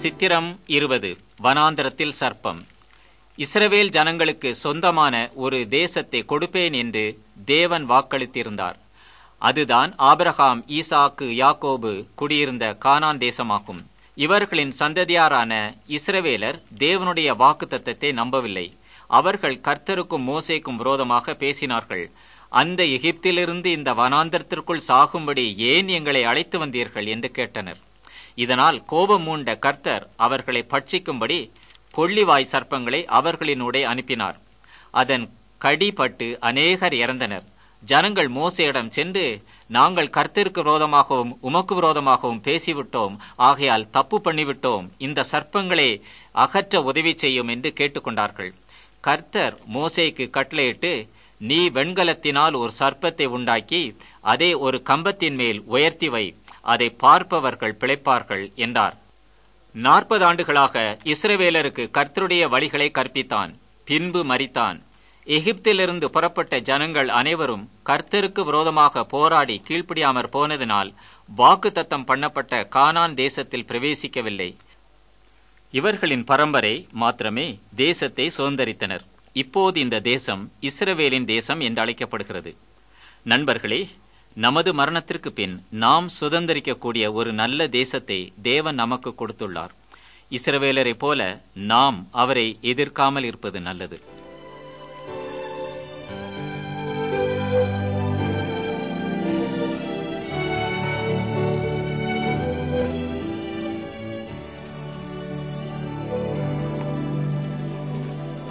சித்திரம் இருபது வனாந்தரத்தில் சர்ப்பம் இஸ்ரவேல் ஜனங்களுக்கு சொந்தமான ஒரு தேசத்தை கொடுப்பேன் என்று தேவன் வாக்களித்திருந்தார் அதுதான் ஆபிரகாம் ஈசாக்கு யாக்கோபு குடியிருந்த கானான் தேசமாகும் இவர்களின் சந்ததியாரான இஸ்ரவேலர் தேவனுடைய வாக்குத்தத்தத்தை நம்பவில்லை அவர்கள் கர்த்தருக்கும் மோசேக்கும் விரோதமாக பேசினார்கள் அந்த எகிப்திலிருந்து இந்த வனாந்தரத்திற்குள் சாகும்படி ஏன் எங்களை அழைத்து வந்தீர்கள் என்று கேட்டனர் இதனால் கோபம் மூண்ட கர்த்தர் அவர்களை பட்சிக்கும்படி கொள்ளிவாய் சர்ப்பங்களை அவர்களினூடே அனுப்பினார் அதன் கடிபட்டு அநேகர் இறந்தனர் ஜனங்கள் மோசையிடம் சென்று நாங்கள் கர்த்தருக்கு விரோதமாகவும் உமக்கு விரோதமாகவும் பேசிவிட்டோம் ஆகையால் தப்பு பண்ணிவிட்டோம் இந்த சர்ப்பங்களை அகற்ற உதவி செய்யும் என்று கேட்டுக்கொண்டார்கள் கர்த்தர் மோசேக்கு கட்டளையிட்டு நீ வெண்கலத்தினால் ஒரு சர்ப்பத்தை உண்டாக்கி அதை ஒரு கம்பத்தின் மேல் உயர்த்தி வை அதை பார்ப்பவர்கள் பிழைப்பார்கள் என்றார் நாற்பது ஆண்டுகளாக இஸ்ரவேலருக்கு கர்த்தருடைய வழிகளை கற்பித்தான் பின்பு மறித்தான் எகிப்திலிருந்து புறப்பட்ட ஜனங்கள் அனைவரும் கர்த்தருக்கு விரோதமாக போராடி கீழ்ப்படியாமற் போனதினால் வாக்கு தத்தம் பண்ணப்பட்ட கானான் தேசத்தில் பிரவேசிக்கவில்லை இவர்களின் பரம்பரை மாத்திரமே தேசத்தை சுதந்தரித்தனர் இப்போது இந்த தேசம் இஸ்ரவேலின் தேசம் என்று அழைக்கப்படுகிறது நண்பர்களே நமது மரணத்திற்கு பின் நாம் சுதந்திரிக்கக்கூடிய ஒரு நல்ல தேசத்தை தேவன் நமக்கு கொடுத்துள்ளார் இஸ்ரவேலரை போல நாம் அவரை எதிர்க்காமல் இருப்பது நல்லது